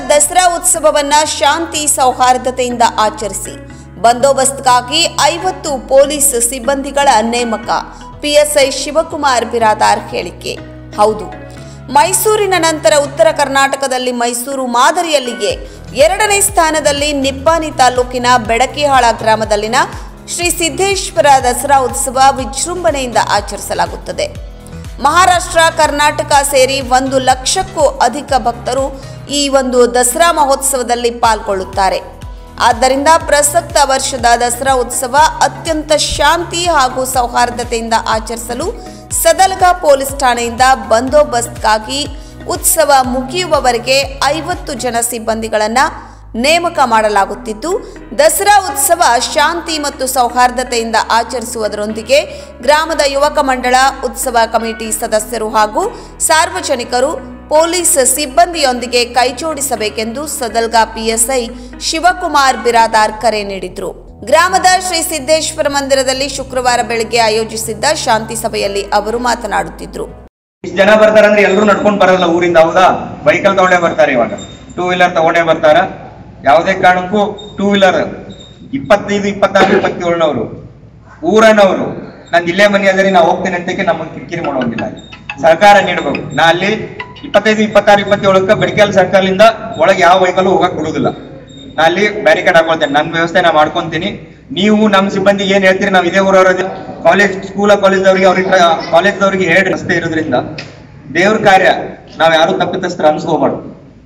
ದಸರಾ ಉತ್ಸವವನ್ನ ಶಾಂತಿ ಸೌಹಾರ್ದತೆಯಿಂದ ಆಚರಿಸಿ ಬಂದೋಬಸ್ತ್ಗಾಗಿ ಐವತ್ತು ಪೊಲೀಸ್ ಸಿಬ್ಬಂದಿಗಳ ನೇಮಕ ಪಿಎಸ್ಐ ಶಿವಕುಮಾರ್ ಬಿರಾದಾರ್ ಹೇಳಿಕೆ ಹೌದು ಮೈಸೂರಿನ ನಂತರ ಉತ್ತರ ಕರ್ನಾಟಕದಲ್ಲಿ ಮೈಸೂರು ಮಾದರಿಯಲ್ಲಿಯೇ ಎರಡನೇ ಸ್ಥಾನದಲ್ಲಿ ನಿಪ್ಪಾನಿ ತಾಲೂಕಿನ ಬೆಡಕಿಹಾಳ ಗ್ರಾಮದಲ್ಲಿನ ಶ್ರೀ ಸಿದ್ದೇಶ್ವರ ದಸರಾ ಉತ್ಸವ ವಿಜೃಂಭಣೆಯಿಂದ ಆಚರಿಸಲಾಗುತ್ತದೆ ಮಹಾರಾಷ್ಟ್ರ ಕರ್ನಾಟಕ ಸೇರಿ ಒಂದು ಲಕ್ಷಕ್ಕೂ ಅಧಿಕ ಭಕ್ತರು ಈ ಒಂದು ದಸರಾ ಮಹೋತ್ಸವದಲ್ಲಿ ಪಾಲ್ಗೊಳ್ಳುತ್ತಾರೆ ಆದ್ದರಿಂದ ಪ್ರಸಕ್ತ ವರ್ಷದ ದಸರಾ ಉತ್ಸವ ಅತ್ಯಂತ ಶಾಂತಿ ಹಾಗೂ ಸೌಹಾರ್ದತೆಯಿಂದ ಆಚರಿಸಲು ಸದಲಗ ಪೊಲೀಸ್ ಠಾಣೆಯಿಂದ ಬಂದೋಬಸ್ತ್ಗಾಗಿ ಉತ್ಸವ ಮುಗಿಯುವವರೆಗೆ ಐವತ್ತು ಜನ ಸಿಬ್ಬಂದಿಗಳನ್ನು ನೇಮಕ ಮಾಡಲಾಗುತ್ತಿದ್ದು ದಸರಾ ಉತ್ಸವ ಶಾಂತಿ ಮತ್ತು ಸೌಹಾರ್ದತೆಯಿಂದ ಆಚರಿಸುವುದರೊಂದಿಗೆ ಗ್ರಾಮದ ಯುವಕ ಮಂಡಳ ಉತ್ಸವ ಕಮಿಟಿ ಸದಸ್ಯರು ಹಾಗೂ ಸಾರ್ವಜನಿಕರು ಪೊಲೀಸ್ ಸಿಬ್ಬಂದಿಯೊಂದಿಗೆ ಕೈಜೋಡಿಸಬೇಕೆಂದು ಸದಲ್ಗಾ ಪಿಎಸ್ಐ ಶಿವಕುಮಾರ್ ಬಿರಾದಾರ್ ಕರೆ ನೀಡಿದ್ರು ಗ್ರಾಮದ ಶ್ರೀ ಸಿದ್ದೇಶ್ವರ ಮಂದಿರದಲ್ಲಿ ಶುಕ್ರವಾರ ಬೆಳಗ್ಗೆ ಆಯೋಜಿಸಿದ್ದ ಶಾಂತಿ ಸಭೆಯಲ್ಲಿ ಅವರು ಮಾತನಾಡುತ್ತಿದ್ರು ಇಷ್ಟು ಜನ ಬರ್ತಾರಂದ್ರೆ ಎಲ್ಲರೂ ನಡ್ಕೊಂಡ್ ಬರಲ್ಲ ಊರಿಂದ ಹೌದಾ ವೆಹಿಕಲ್ ತಗೊಂಡೇ ಬರ್ತಾರೆ ಇವಾಗ ಟೂ ವೀಲರ್ ತಗೊಂಡೇ ಬರ್ತಾರ ಯಾವುದೇ ಕಾರಣಕ್ಕೂ ಟೂ ವೀಲರ್ ಇಪ್ಪತ್ತೈದು ಇಪ್ಪತ್ತಾರು ಇಪ್ಪತ್ತೇಳನವರು ಊರನವರು ನಂದು ಇಲ್ಲೇ ಮನೆ ಅದರಿ ನಾ ಹೋಗ್ತೇನೆ ಅಂತಕ್ಕೆ ನಮಗೆ ಕಿರಿಕಿರಿ ಮಾಡೋಂಗಿಲ್ಲ ಸರ್ಕಾರ ನೀಡಬೇಕು ನಾ ಅಲ್ಲಿ ಇಪ್ಪತ್ತೈದು ಇಪ್ಪತ್ತಾರು ಇಪ್ಪತ್ತೇಳಕ್ಕೆ ಬೆಳಕಲ್ ಸರ್ಕಾರದಿಂದ ಒಳಗೆ ಯಾವ ವೆಹಿಕಲ್ ಹೋಗಕ್ ಬಿಡುದಿಲ್ಲ ನಾ ಅಲ್ಲಿ ಬ್ಯಾರಿಕೇಡ್ ಹಾಕೊಳ್ತೇನೆ ನನ್ನ ವ್ಯವಸ್ಥೆ ನಾ ಮಾಡ್ಕೊಂತೀನಿ ನೀವು ನಮ್ಮ ಸಿಬ್ಬಂದಿಗೆ ಏನ್ ಹೇಳ್ತೀರಿ ನಾವು ಇದೇ ಊರವ್ರ ಕಾಲೇಜ್ ಸ್ಕೂಲ ಕಾಲೇಜ್ದವ್ರಿಗೆ ಅವ್ರಿಗೆ ಕಾಲೇಜ್ದವ್ರಿಗೆ ಹೇಳಿ ರಸ್ತೆ ಇರೋದ್ರಿಂದ ದೇವ್ರ ಕಾರ್ಯ ನಾವ್ ಯಾರು ತಪ್ಪಿತಸ್ತ್ರ ಅನ್ಸ್ಕೋಬಾರ್ದು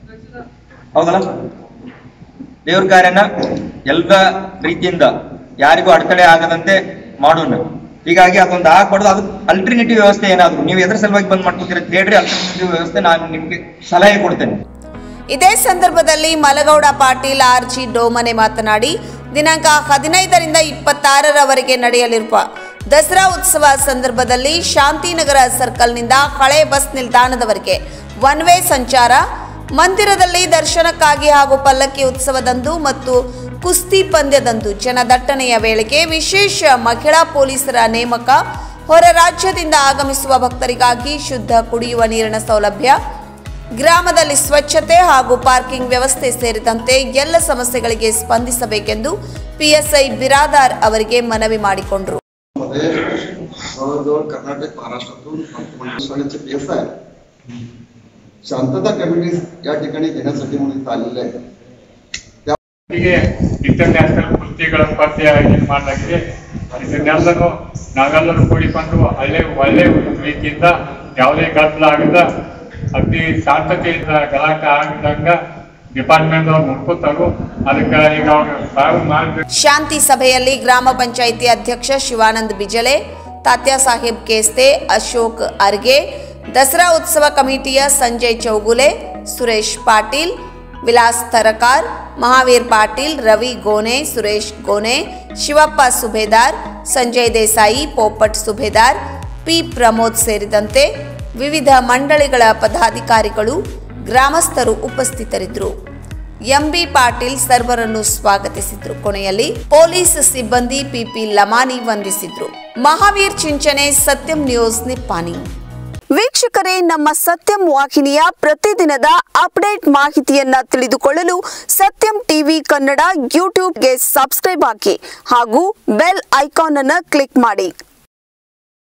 ಹೌದಲ್ಲ ದೇವ್ರ ಕಾರ್ಯನ ಎಲ್ಲ ರೀತಿಯಿಂದ ಯಾರಿಗೂ ಅಡೆತಡೆ ಆಗದಂತೆ ಮಾಡೋಣ ಹೀಗಾಗಿ ಅದೊಂದು ಆಗ್ಬಾರ್ದು ಅದು ಅಲ್ಟರ್ನೇಟಿವ್ ವ್ಯವಸ್ಥೆ ಏನಾದ್ರು ನೀವು ಎದ್ರ ಸಲುವಾಗಿ ಬಂದ್ ಮಾಡ್ಕೊತೀರ ಅಂತ ಹೇಳ್ರಿ ಅಲ್ಟರ್ನೇಟಿವ್ ವ್ಯವಸ್ಥೆ ನಾನು ನಿಮ್ಗೆ ಸಲಹೆ ಕೊಡ್ತೇನೆ ಇದೇ ಸಂದರ್ಭದಲ್ಲಿ ಮಲಗೌಡ ಪಾಟೀಲ್ ಆರ್ಜಿ ಡೋಮನೆ ಮಾತನಾಡಿ ದಿನಾಂಕ ಹದಿನೈದರಿಂದ ಇಪ್ಪತ್ತಾರರವರೆಗೆ ನಡೆಯಲಿರುವ ದಸರಾ ಉತ್ಸವ ಸಂದರ್ಭದಲ್ಲಿ ಶಾಂತಿನಗರ ಸರ್ಕಲ್ನಿಂದ ಹಳೆ ಬಸ್ ನಿಲ್ದಾಣದವರೆಗೆ ಒನ್ ವೇ ಸಂಚಾರ ಮಂದಿರದಲ್ಲಿ ದರ್ಶನಕ್ಕಾಗಿ ಹಾಗೂ ಪಲ್ಲಕ್ಕಿ ಉತ್ಸವದಂದು ಮತ್ತು ಕುಸ್ತಿ ಪಂದ್ಯದಂದು ಜನದಟ್ಟಣೆಯ ವೇಳೆಗೆ ವಿಶೇಷ ಮಹಿಳಾ ಪೊಲೀಸರ ನೇಮಕ ಹೊರ ರಾಜ್ಯದಿಂದ ಆಗಮಿಸುವ ಭಕ್ತರಿಗಾಗಿ ಶುದ್ಧ ಕುಡಿಯುವ ನೀರಿನ ಸೌಲಭ್ಯ ಗ್ರಾಮದಲ್ಲಿ ಸ್ವಚ್ಛತೆ ಹಾಗೂ ಪಾರ್ಕಿಂಗ್ ವ್ಯವಸ್ಥೆ ಸೇರಿದಂತೆ ಎಲ್ಲ ಸಮಸ್ಯೆಗಳಿಗೆ ಸ್ಪಂದಿಸಬೇಕೆಂದು ಪಿಎಸ್ಐ ಬಿರಾದಾರ್ ಅವರಿಗೆ ಮನವಿ ಮಾಡಿಕೊಂಡರು मध्ये जवळजवळ कर्नाटक महाराष्ट्रातून मंत्रिमंडळाचे पीएस आहे शांतता कमिटी या ठिकाणी घेण्यासाठी म्हणून इथं आलेले आहे ಹೀಗೆ ಇಂಟರ್ನ್ಯಾಷನಲ್ ಕೃತಿಗಳ ಪತ್ಯ ಇದು ಮಾಡಲಾಗಿದೆ ಇದನ್ನೆಲ್ಲನೂ ನಾವೆಲ್ಲರೂ ಕೂಡಿಕೊಂಡು ಒಳ್ಳೆ ಒಳ್ಳೆ ರೀತಿಯಿಂದ ಯಾವುದೇ ಗದ್ದಲ ಆಗದ ಅತಿ ಶಾಂತತೆಯಿಂದ ಗಲಾಟೆ ಆಗದಂಗ ಡಿಪಾರ್ಟ್ಮೆಂಟ್ ಅವ್ರು ನೋಡ್ಕೊತಾರು ಅದಕ್ಕೆ ಈಗ ಅವ್ರು ಸಾವು ಮಾಡಬೇಕು ಶಾಂತಿ ಸಭೆಯಲ್ಲಿ ಗ್ರಾಮ ಪಂಚಾಯಿತಿ ಅಧ್ಯಕ್ಷ ಶಿವಾನಂದ್ ಬಿಜಲೆ ತಾತ್ಯಾ ಸಾಹೇಬ್ ಕೇಸ್ತೆ ಅಶೋಕ್ ಅರ್ಗೆ ದಸರಾ ಉತ್ಸವ ಕಮಿಟಿಯ ಸಂಜಯ್ ಚೌಗುಲೆ ಸುರೇಶ್ ಪಾಟೀಲ್ ವಿಲಾಸ್ ತರಕಾರ್ ಮಹಾವೀರ್ ಪಾಟೀಲ್ ರವಿ ಗೋನೆ ಸುರೇಶ್ ಗೋನೆ ಶಿವಪ್ಪ ಸುಬೇದಾರ್ ಸಂಜಯ್ ದೇಸಾಯಿ ಪೋಪಟ್ ಸುಬೇದಾರ್ ಪಿ ಪ್ರಮೋದ್ ಸೇರಿದಂತೆ ವಿವಿಧ ಮಂಡಳಿಗಳ ಪದಾಧಿಕಾರಿಗಳು ಗ್ರಾಮಸ್ಥರು ಉಪಸ್ಥಿತರಿದ್ದರು ಎಂಬಿ ಪಾಟೀಲ್ ಸರ್ವರನ್ನು ಸ್ವಾಗತಿಸಿದ್ರು ಕೊನೆಯಲ್ಲಿ ಪೊಲೀಸ್ ಸಿಬ್ಬಂದಿ ಪಿಪಿ ಲಮಾನಿ ವಂದಿಸಿದ್ರು ಮಹಾವೀರ್ ಚಿಂಚನೆ ಸತ್ಯಂ ನ್ಯೂಸ್ ನಿಪ್ಪಾನಿ ವೀಕ್ಷಕರೇ ನಮ್ಮ ಸತ್ಯಂ ವಾಹಿನಿಯ ಪ್ರತಿದಿನದ ಅಪ್ಡೇಟ್ ಮಾಹಿತಿಯನ್ನ ತಿಳಿದುಕೊಳ್ಳಲು ಸತ್ಯಂ ಟಿವಿ ಕನ್ನಡ ಯೂಟ್ಯೂಬ್ಗೆ ಸಬ್ಸ್ಕ್ರೈಬ್ ಹಾಕಿ ಹಾಗೂ ಬೆಲ್ ಐಕಾನ್ ಅನ್ನು ಕ್ಲಿಕ್ ಮಾಡಿ